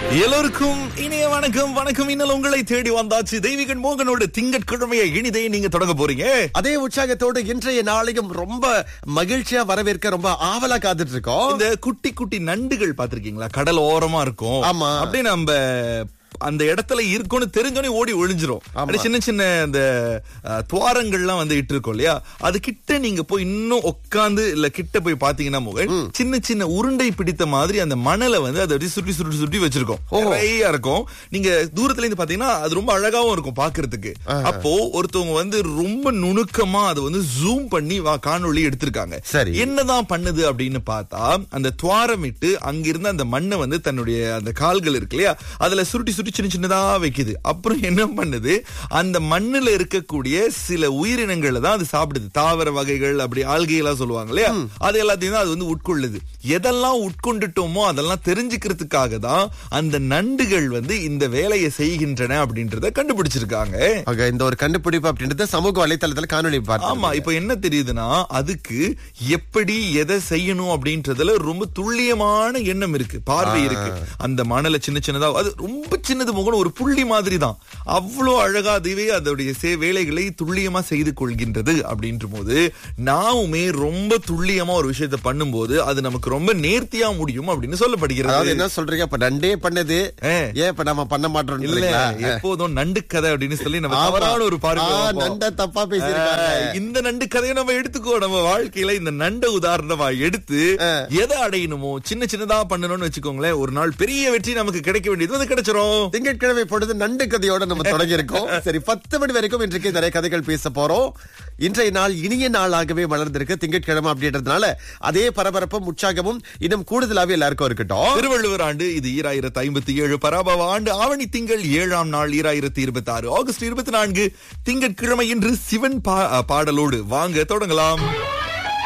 எல்லோருக்கும் இனிய வணக்கம் வணக்கம் இன்னல் உங்களை தேடி வந்தாச்சு தெய்வீகன் மோகனோட திங்கட்கிழமையை இனிதே நீங்க தொடங்க போறீங்க அதே உற்சாகத்தோடு இன்றைய நாளையும் ரொம்ப மகிழ்ச்சியா வரவேற்க ரொம்ப ஆவலா காத்துட்டு இருக்கோம் இந்த குட்டி குட்டி நண்டுகள் பாத்திருக்கீங்களா கடல் ஓரமா இருக்கும் ஆமா. அப்படியே நம்ம அந்த இடத்துல இருக்கும்னு தெரிஞ்சோனே ஓடி ஒளிஞ்சிரும் ஆமா. அப்படியே சின்ன சின்ன இந்த அஹ், துவாரங்கள்லாம் வந்து இட்டு இருக்கோம் இல்லையா அது கிட்ட நீங்க போய் இன்னும் உட்காந்து இல்ல கிட்ட போய் பாத்தீங்கன்னா முகன் சின்ன சின்ன உருண்டை பிடித்த மாதிரி அந்த மணலை வந்து அதை அப்படியே சுற்றி சுற்றி சுற்றி வச்சிருக்கோம் நிறைய இருக்கும் நீங்க தூரத்துல இருந்து பாத்தீங்கன்னா அது ரொம்ப அழகாவும் இருக்கும் பாக்குறதுக்கு அப்போ ஒருத்தவங்க வந்து ரொம்ப நுணுக்கமா அதை வந்து ஜூம் பண்ணி வா- காணொளி எடுத்திருக்காங்க சரி. என்னதான் பண்ணுது அப்படின்னு பார்த்தா அந்த துவாரமிட்டு அங்கிருந்த அந்த மண்ணை வந்து தன்னுடைய அந்த கால்கள் இருக்கு இல்லையா அதுல சுருட்டி சுருட்டி சின்ன சின்னதா வைக்குது அப்புறம் என்ன பண்ணுது அந்த மண்ணுல இருக்கக்கூடிய சில உயிரினங்களை தான் அது சாப்பிடுது தாவர வகைகள் அப்படி ஆல்கையெல்லாம் சொல்லுவாங்க இல்லையா அது எல்லாத்தையும் தான் அது வந்து உட்கொள்ளுது எதெல்லாம் உட்கொண்டுட்டோமோ அதெல்லாம் தெரிஞ்சுக்கிறதுக்காக தான் அந்த நண்டுகள் வந்து இந்த வேலையை செய்கின்றன அப்படின்றத கண்டுபிடிச்சிருக்காங்க ஆக, இந்த ஒரு கண்டுபிடிப்பு அப்படின்றது சமூக வலைத்தளத்துல காணொளி ஆமா பார்த்தோம் இப்ப என்ன தெரியுதுன்னா அதுக்கு எப்படி எதை செய்யணும் அப்படின்றதுல ரொம்ப துல்லியமான எண்ணம் இருக்கு பார்வை இருக்கு அந்த மணலை சின்ன சின்னதா அது ரொம்ப சின்னது முகம் ஒரு புள்ளி மாதிரி தான் அவ்வளோ அழகா அதுவே அதோடைய சே வேலைகளை துல்லியமா செய்து கொள்கின்றது அப்படின்ற போது நாமுமே ரொம்ப துல்லியமா ஒரு விஷயத்தை பண்ணும்போது அது நமக்கு ரொம்ப நேர்த்தியா முடியும் அப்படின்னு அதாவது சொல்லப்படுகிறது என்ன சொல்றீங்க இப்ப நண்டே பண்ணது ஆ. ஏன் இப்ப நம்ம பண்ண மாட்டோம் இல்ல எப்போதும் நண்டு கதை அப்படின்னு சொல்லி நம்ம தவறான ஒரு பார்வை வைப்போம். நண்ட தப்பா பேசியிருக்காங்க ஆஹ், இந்த நண்டு கதையை நம்ம எடுத்துக்கோ நம்ம வாழ்க்கையில இந்த நண்டை உதாரணமா எடுத்து எதை அடையணுமோ சின்ன சின்னதா பண்ணணும்னு வச்சுக்கோங்களேன் ஒரு நாள் பெரிய வெற்றி நமக்கு கிடைக்க வேண்டியது வந்து கிடைச்சிரும் திங்கட்கிழமை பொழுது நண்டு கதையோட நம்ம தொடங்கி இருக்கோம் சரி பத்து மணி வரைக்கும் இன்றைக்கு நிறைய கதைகள் பேச போறோம் இன்றைய நாள் இனிய நாளாகவே மலர்ந்திருக்கு திங்கட்கிழமை அப்படின்றதுனால அதே பரபரப்பும் உற்சாகமும் இன்னும் கூடுதலாவே எல்லாருக்கும் இருக்கட்டும் திருவள்ளுவர் ஆண்டு இது ஈராயிரத்து ஐம்பத்தி ஏழு பராபவ ஆண்டு ஆவணி திங்கள் ஏழாம் நாள் ஈராயிரத்தி இருபத்தி ஆறு ஆகஸ்ட் இருபத்தி நான்கு திங்கட்கிழமை இன்று சிவன் பா- பாடலோடு வாங்க தொடங்கலாம்